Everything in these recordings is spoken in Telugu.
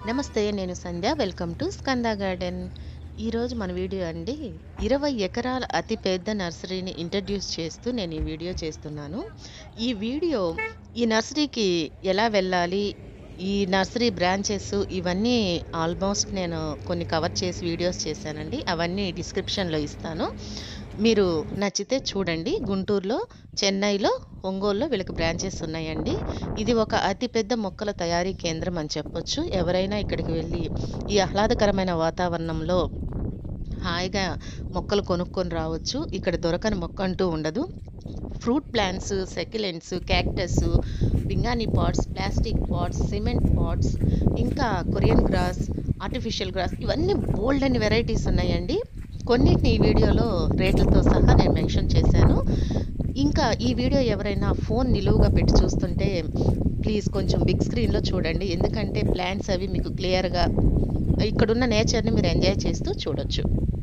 నమస్తే నేను Sandhya welcome to Skanda garden ఈరోజు మన వీడియో అండి ఇరవై ఎకరాల అతి పెద్ద నర్సరీని ఇంట్రడ్యూస్ చేస్తూ నేను ఈ వీడియో చేస్తున్నాను ఈ వీడియో ఈ నర్సరీకి ఎలా వెళ్ళాలి ఈ నర్సరీ బ్రాంచెస్ ఇవన్నీ ఆల్మోస్ట్ నేను కొన్ని కవర్ చేసి వీడియోస్ చేశానండి అవన్నీ డిస్క్రిప్షన్లో ఇస్తాను మీరు నచ్చితే చూడండి గుంటూరులో చెన్నైలో ఒంగోలులో వీళ్ళకి బ్రాంచెస్ ఉన్నాయండి ఇది ఒక అతిపెద్ద మొక్కల తయారీ కేంద్రం అని చెప్పొచ్చు ఎవరైనా ఇక్కడికి వెళ్ళి ఈ ఆహ్లాదకరమైన వాతావరణంలో హాయిగా మొక్కలు కొనుక్కొని రావచ్చు ఇక్కడ దొరకని మొక్క అంటూ ఉండదు ఫ్రూట్ ప్లాంట్స్ సెక్యులెంట్స్ క్యాక్టస్ పింగాణి pots plastic pots cement pots ఇంకా కొరియన్ గ్రాస్ ఆర్టిఫిషియల్ గ్రాస్ ఇవన్నీ బోల్డ్ అని వెరైటీస్ ఉన్నాయండి కొన్నిటిని ఈ వీడియోలో రేట్లతో సహా నేను మెన్షన్ చేశాను ఇంకా ఈ వీడియో ఎవరైనా ఫోన్ నిలువుగా పెట్టి చూస్తుంటే ప్లీజ్ కొంచెం బిగ్ స్క్రీన్లో చూడండి ఎందుకంటే ప్లాంట్స్ అవి మీకు క్లియర్గా ఇక్కడున్న నేచర్ని మీరు ఎంజాయ్ చేస్తూ చూడొచ్చు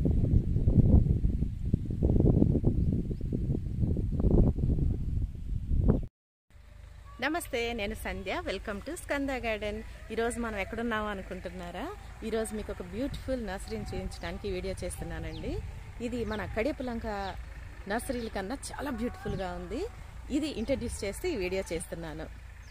నమస్తే నేను Sandhya welcome to Skanda garden ఈరోజు మనం ఎక్కడున్నాము అనుకుంటున్నారా ఈరోజు మీకు ఒక బ్యూటిఫుల్ నర్సరీని చూపించడానికి ఈ వీడియో చేస్తున్నానండి ఇది మన కడియపులంక నర్సరీల కన్నా చాలా బ్యూటిఫుల్గా ఉంది ఇది ఇంట్రడ్యూస్ చేస్తూ ఈ వీడియో చేస్తున్నాను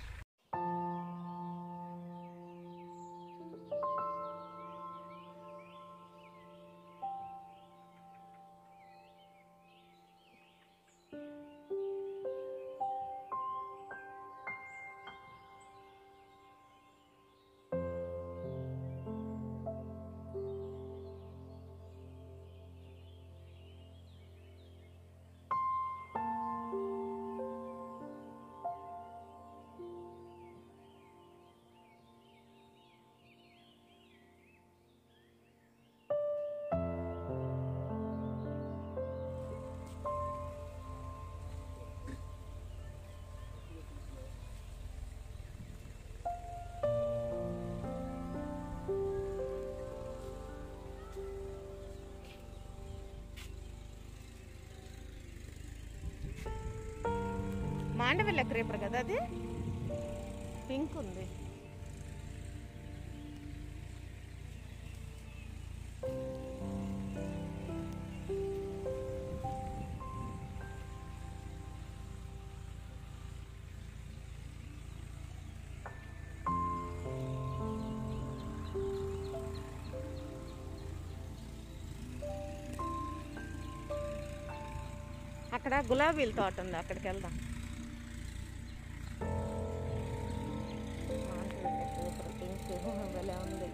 మాండవిల్ల క్రేపర్ కదా అది పింక్ ఉంది అక్కడ గులాబీల తోట ఉంది అక్కడికి వెళ్దాం పింక్ భలే ఉంది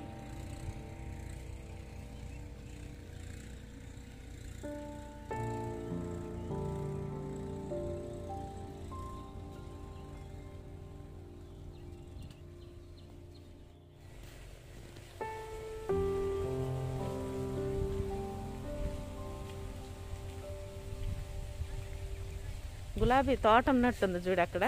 గులాబీ తోట ఉన్నట్టుంది చూడు అక్కడ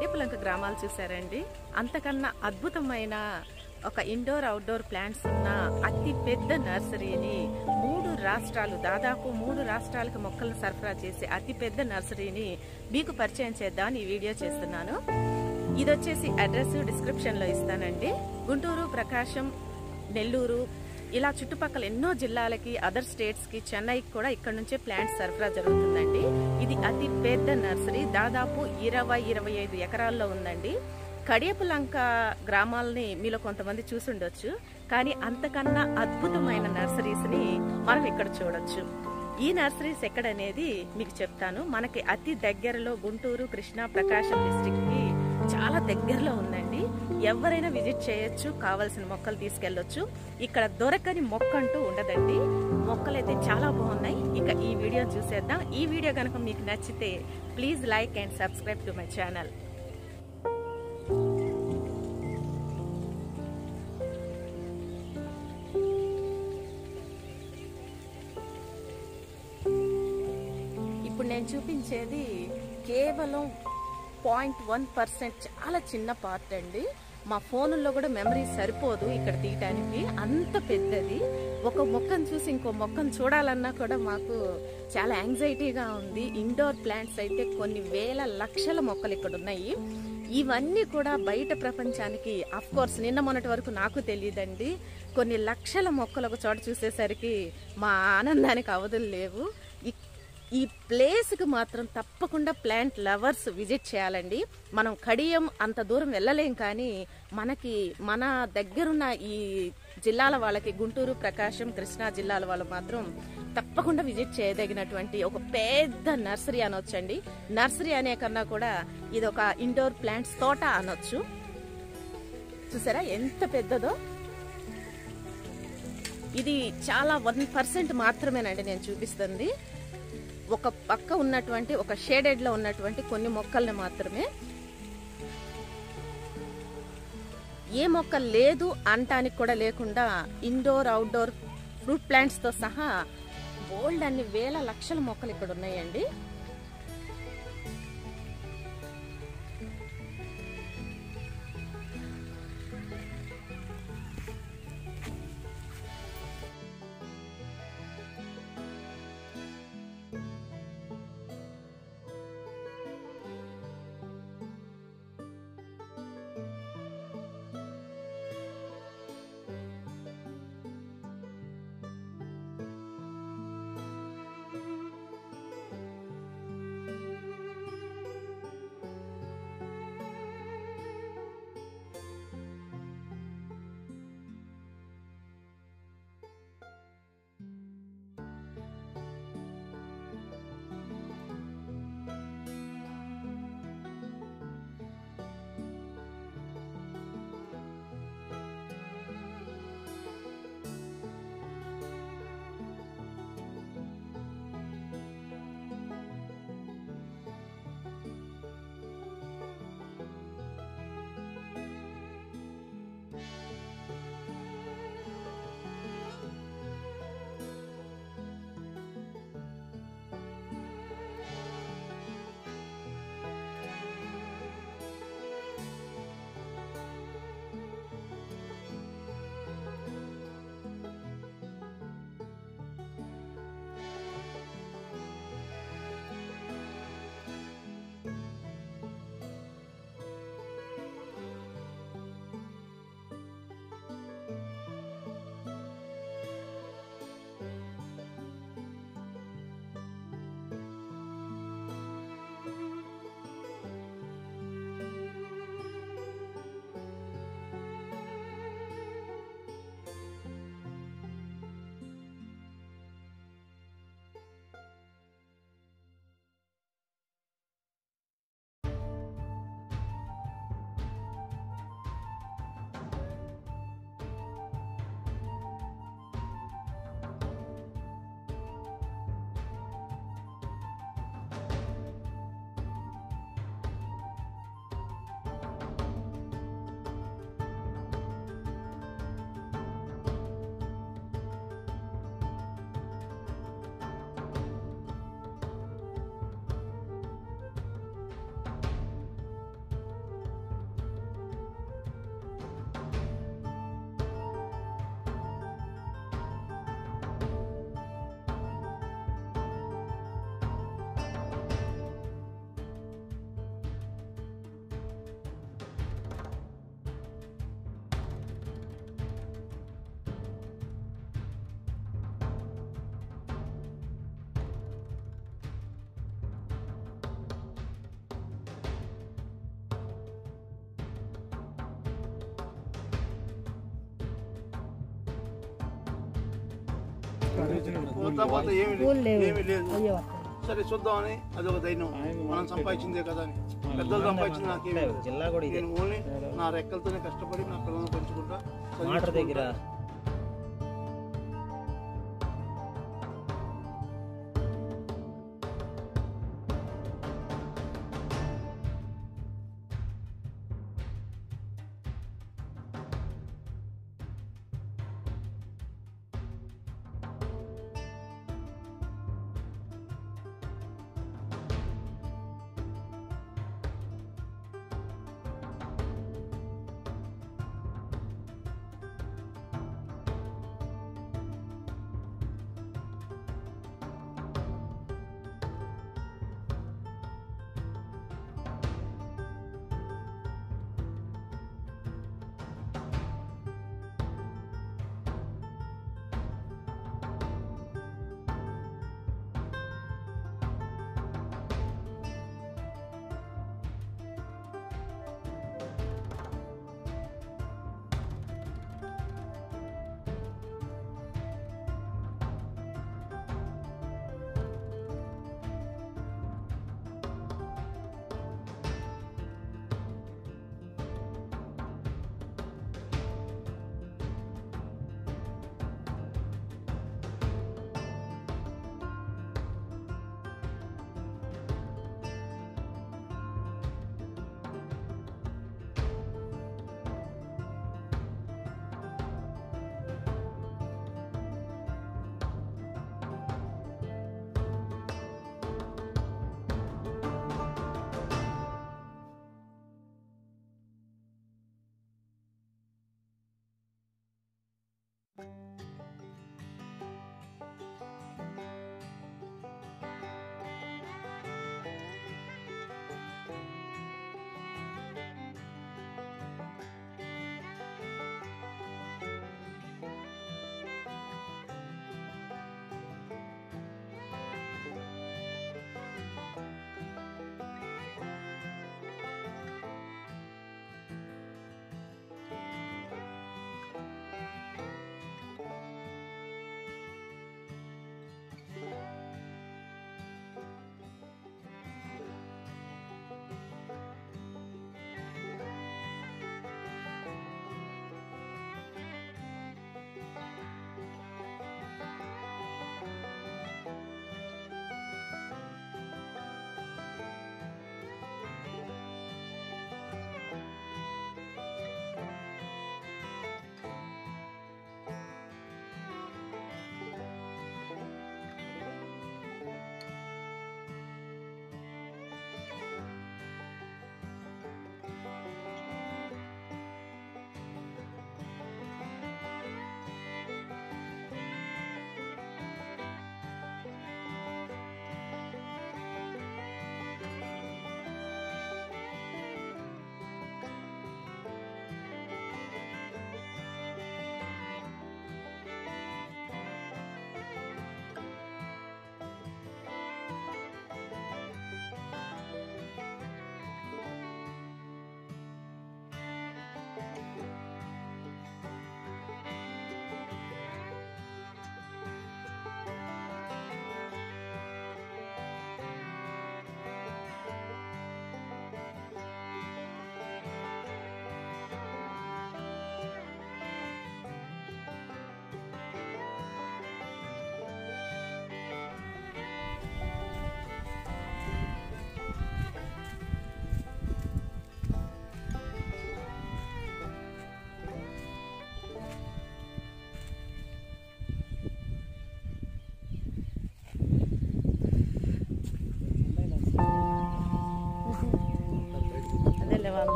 కడిపలంక గ్రామాలు చూసారండి అంతకన్నా అద్భుతమైన ఒక ఇండోర్ అవుట్డోర్ ప్లాంట్స్ ఉన్న అతి పెద్ద నర్సరీని మూడు రాష్ట్రాలు దాదాపు మూడు రాష్ట్రాలకు మొక్కలను సరఫరా చేసే అతి పెద్ద నర్సరీని మీకు పరిచయం చేద్దామని ఈ వీడియో చేస్తున్నాను ఇది వచ్చేసి అడ్రస్ డిస్క్రిప్షన్ లో ఇస్తానండి గుంటూరు ప్రకాశం నెల్లూరు ఇలా చుట్టుపక్కల ఎన్నో జిల్లాలకి అదర్ స్టేట్స్ కి చెన్నైకి కూడా ఇక్కడ నుంచే ప్లాంట్స్ సరఫరా జరుగుతుందండి ఇది అతి పెద్ద నర్సరీ దాదాపు ఇరవై ఇరవై ఐదు ఎకరాల్లో ఉందండి కడియపులంక గ్రామాలని మీలో కొంతమంది చూసుండొచ్చు కానీ అంతకన్నా అద్భుతమైన నర్సరీస్ ని మనం ఇక్కడ చూడొచ్చు ఈ నర్సరీస్ ఎక్కడనేది మీకు చెప్తాను మనకి అతి దగ్గరలో గుంటూరు కృష్ణా ప్రకాశం డిస్టిక్ కి చాలా దగ్గరలో ఉందండి ఎవరైనా విజిట్ చేయొచ్చు కావలసిన మొక్కలు తీసుకెళ్ళొచ్చు ఇక్కడ దొరకని మొక్క అంటూ ఉండదండి మొక్కలు అయితే చాలా బాగున్నాయి ఇక ఈ వీడియో చూసేద్దాం ఈ వీడియో కనుక మీకు నచ్చితే please like and subscribe to my channel ఇప్పుడు నేను చూపించేది కేవలం పాయింట్ వన్ పర్సెంట్ చాలా చిన్న పార్ట్ అండి మా ఫోన్లో కూడా మెమరీ సరిపోదు ఇక్కడ తీయటానికి అంత పెద్దది ఒక మొక్కను చూసి ఇంకో మొక్కను చూడాలన్నా కూడా మాకు చాలా యాంగ్జైటీగా ఉంది ఇండోర్ ప్లాంట్స్ అయితే కొన్ని వేల లక్షల మొక్కలు ఇక్కడ ఉన్నాయి ఇవన్నీ కూడా బయట ప్రపంచానికి అఫ్ కోర్స్ నిన్న మొన్నటి వరకు నాకు తెలియదండి కొన్ని లక్షల మొక్కలు ఒక చోట చూసేసరికి మా ఆనందానికి అవధులు లేవు ఇక్- ఈ ప్లేస్కి మాత్రం తప్పకుండా ప్లాంట్ లవర్స్ విజిట్ చేయాలండి మనం కడియం అంత దూరం వెళ్ళలేం కానీ మనకి మన దగ్గరున్న ఈ జిల్లాల వాళ్ళకి గుంటూరు ప్రకాశం కృష్ణా జిల్లాల వాళ్ళు మాత్రం తప్పకుండా విజిట్ చేయదగినటువంటి ఒక పెద్ద నర్సరీ అనొచ్చండి నర్సరీ అనే కన్నా కూడా ఇది ఒక ఇండోర్ ప్లాంట్స్ తోట అనొచ్చు చూసారా ఎంత పెద్దదో ఇది చాలా వన్ పర్సెంట్ మాత్రమేనండి నేను చూపిస్తుంది ఒక పక్క ఉన్నటువంటి ఒక షేడెడ్ లో ఉన్నటువంటి కొన్ని మొక్కల్ని మాత్రమే ఏ మొక్క లేదు అంటానికి కూడా లేకుండా ఇండోర్ అవుట్డోర్ ఫ్రూట్ ప్లాంట్స్ తో సహా బోల్డ్ అన్ని వేల లక్షల మొక్కలు ఇక్కడ ఉన్నాయండి పోతా పోతా ఏమి పూలు లేవు. ఏమి లేదు అయ్యో అక్కడ. సరే చూద్దామని అదొక ధైర్యం మనం సంపాదించిందే కదా అని పెద్దలు సంపాదించింది నాకేమి లేదు. జిల్లా కూడా ఇదే నేను ఓన్లీ నా రెక్కలతోనే కష్టపడి నా పిల్లల్ని పెంచుకుంటా మాటర్ దగ్గర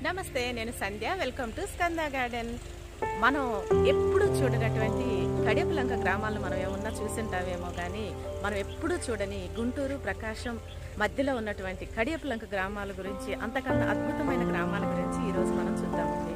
నమస్తే నేను Sandhya welcome to Skanda garden మనం ఎప్పుడు చూడనటువంటి కడియపులంక గ్రామాలను మనం ఏమన్నా చూసింటామేమో కానీ మనం ఎప్పుడు చూడని గుంటూరు ప్రకాశం మధ్యలో ఉన్నటువంటి కడియపులంక గ్రామాల గురించి అంతకన్నా అద్భుతమైన గ్రామాల గురించి ఈరోజు మనం చూద్దామండి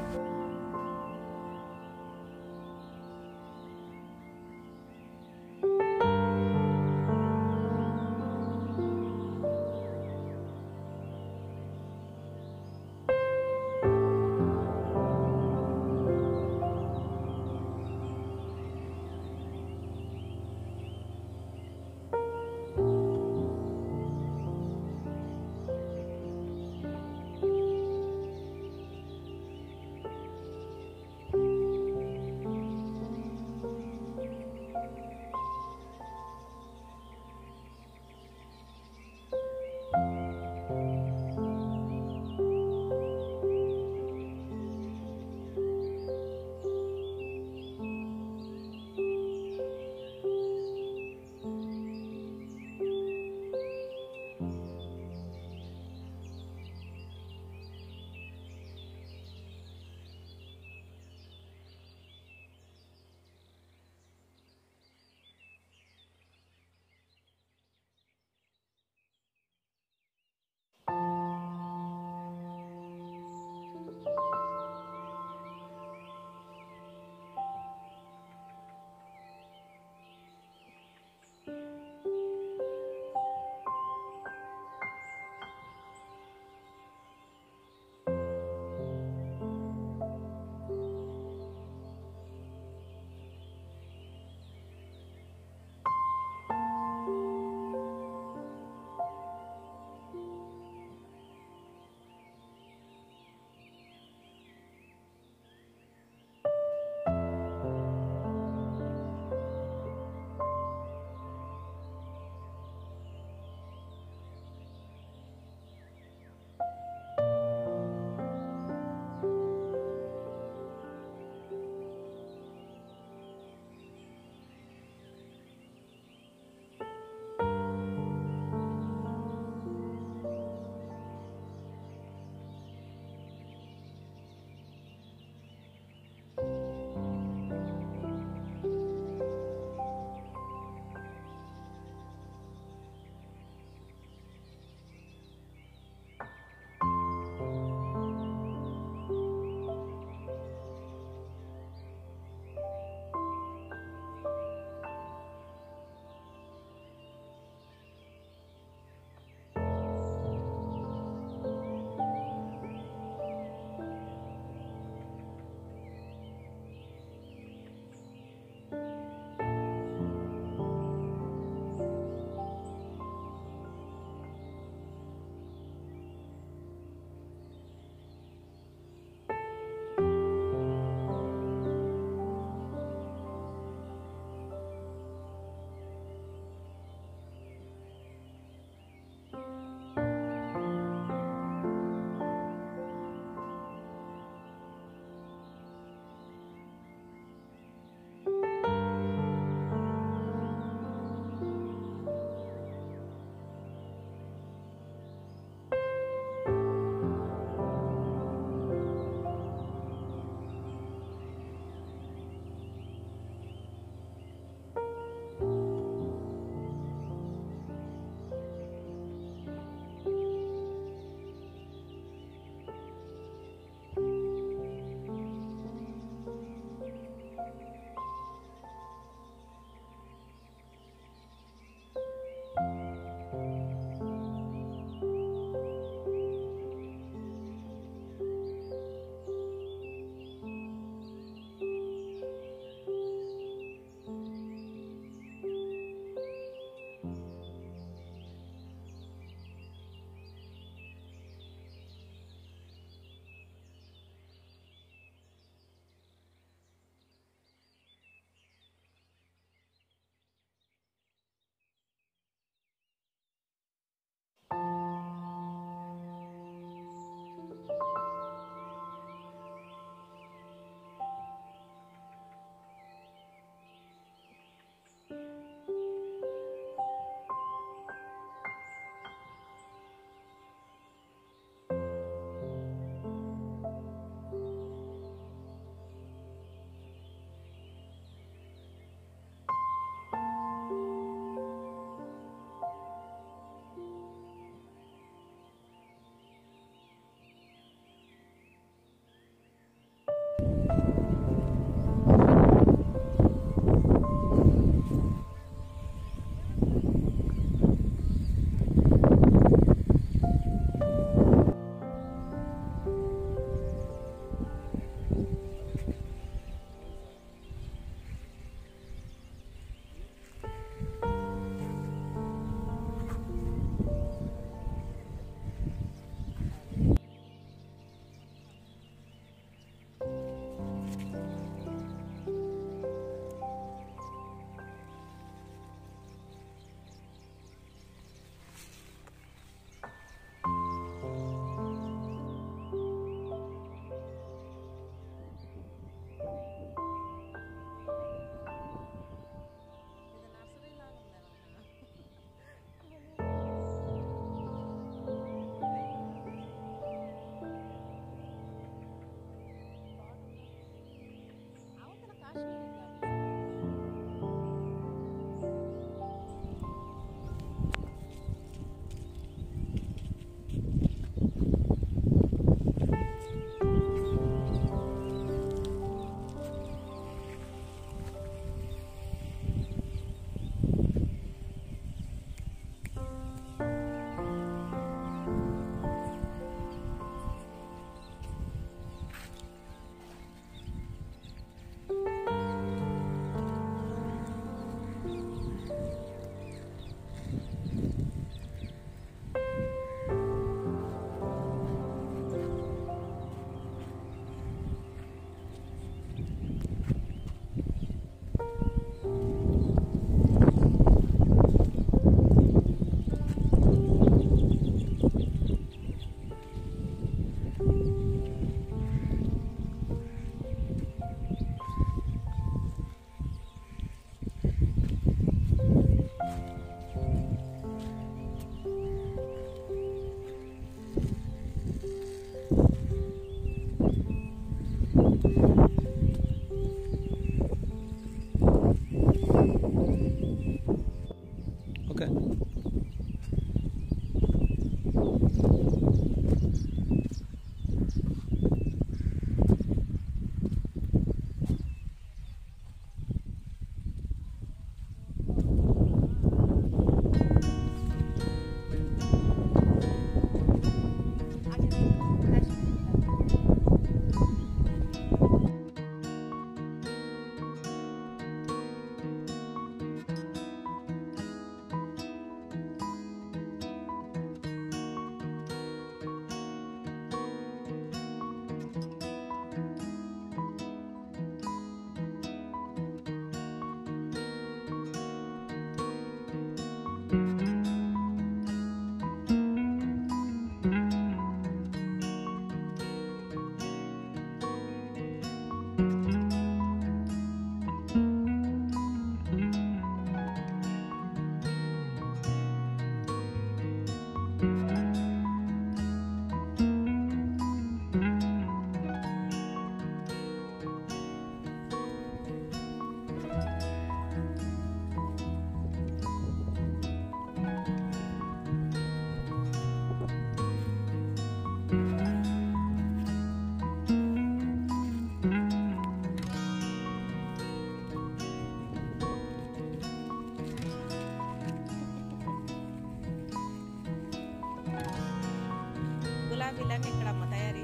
గులాబీలన్నీ ఇక్కడ అమ్మ తయారీ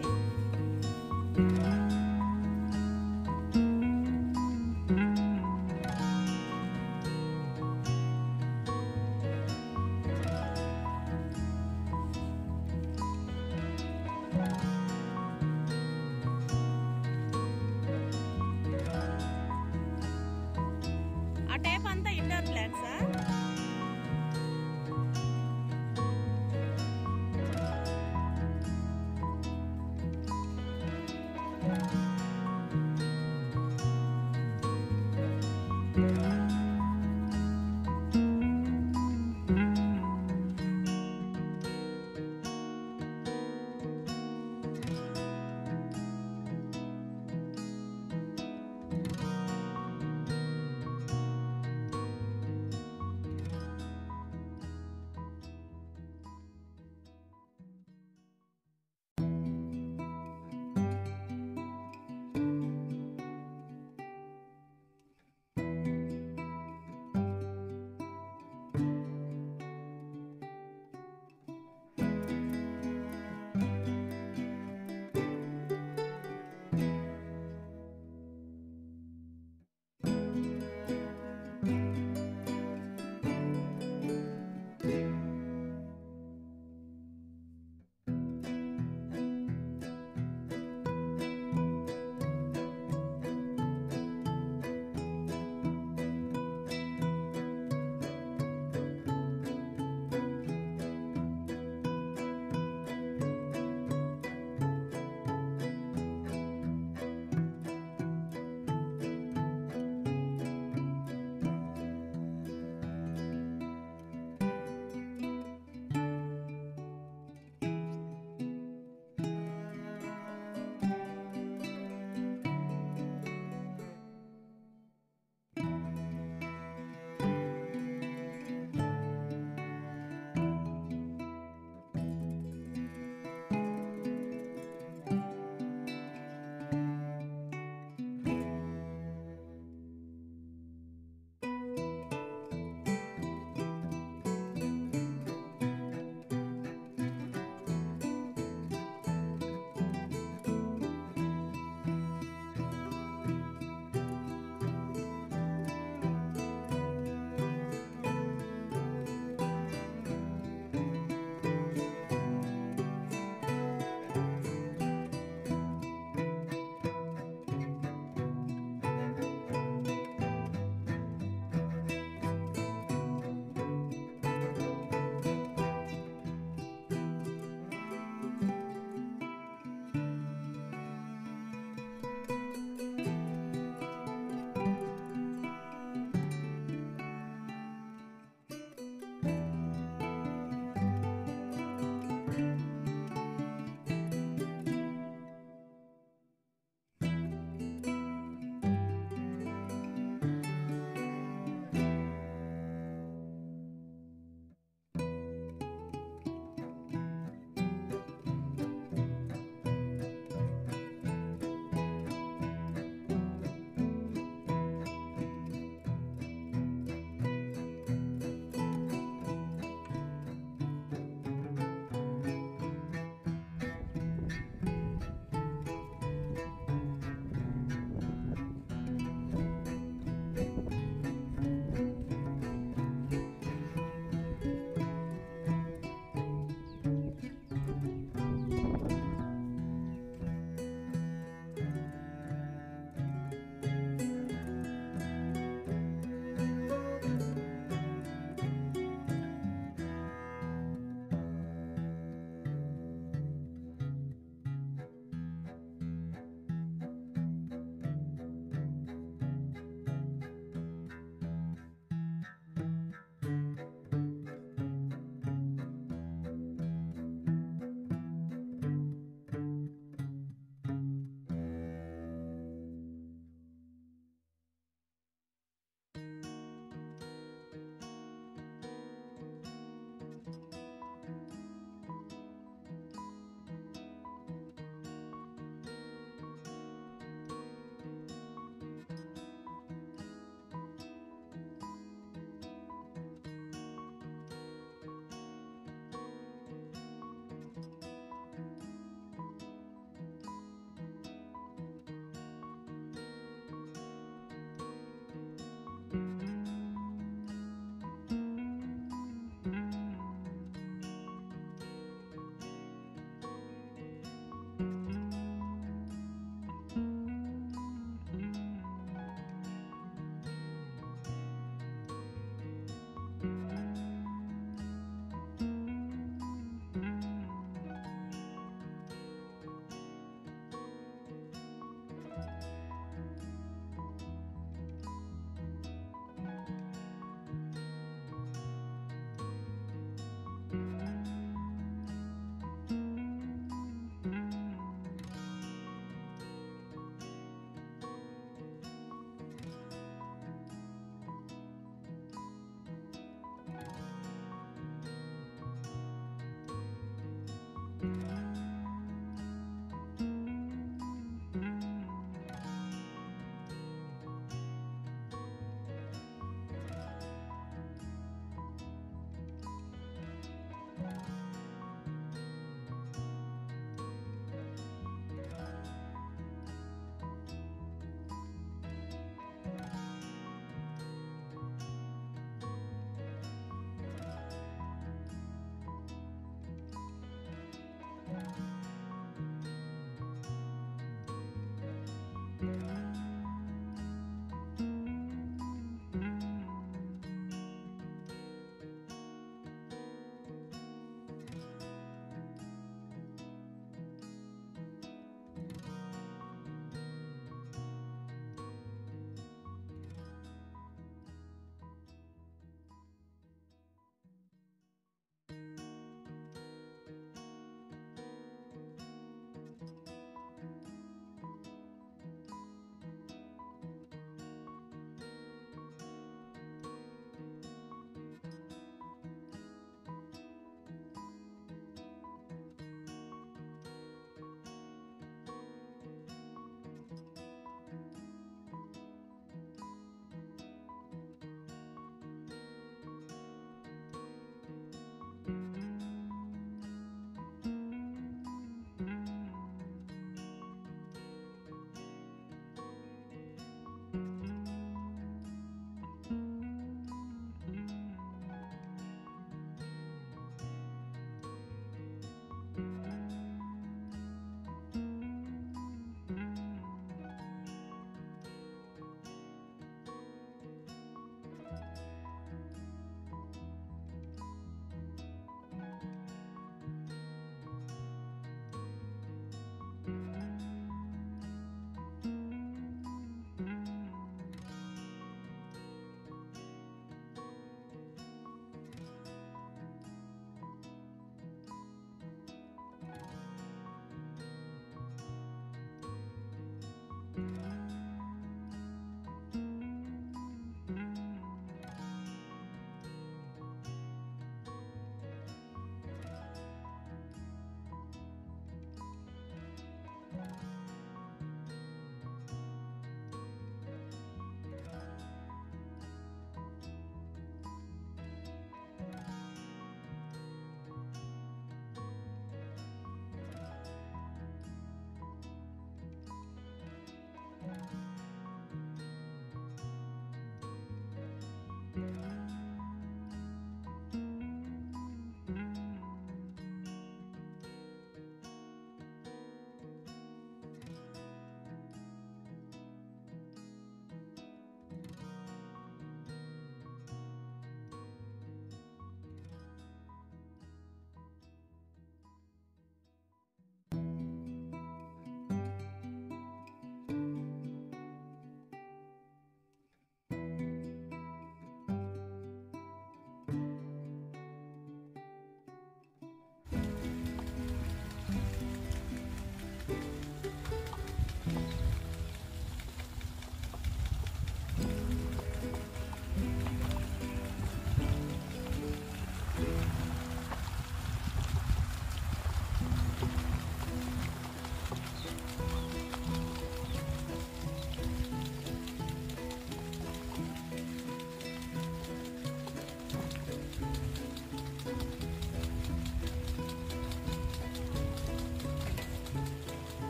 ఆ టైప్ అంతా ఇండోర్ ప్లాంట్సా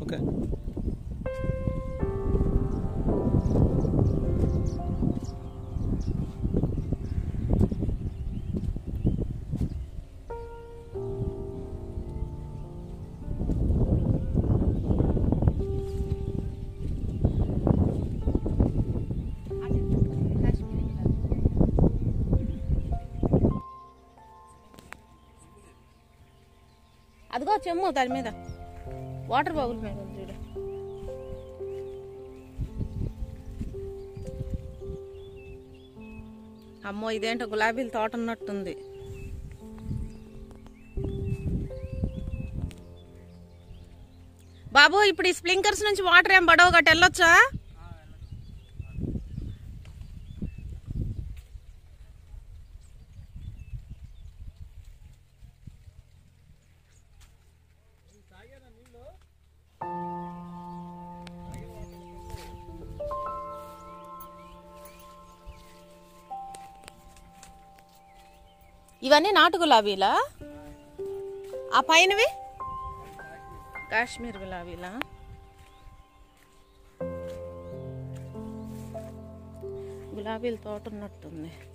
ఓకే అదిగో చెమ్ము దాని మీద వాటర్ బౌల్ మీద ఉంది చూడు అమ్మో ఇదేంటో గులాబీల తోట ఉన్నట్టుంది బాబు ఇప్పుడు ఈ స్ప్రింకర్స్ నుంచి వాటర్ ఏం పడవ గట్టి వెళ్ళొచ్చా ఇవన్నీ నాటు గులాబీలా ఆ పైనవి కాశ్మీర్ గులాబీలా గులాబీల తోట ఉన్నట్టుంది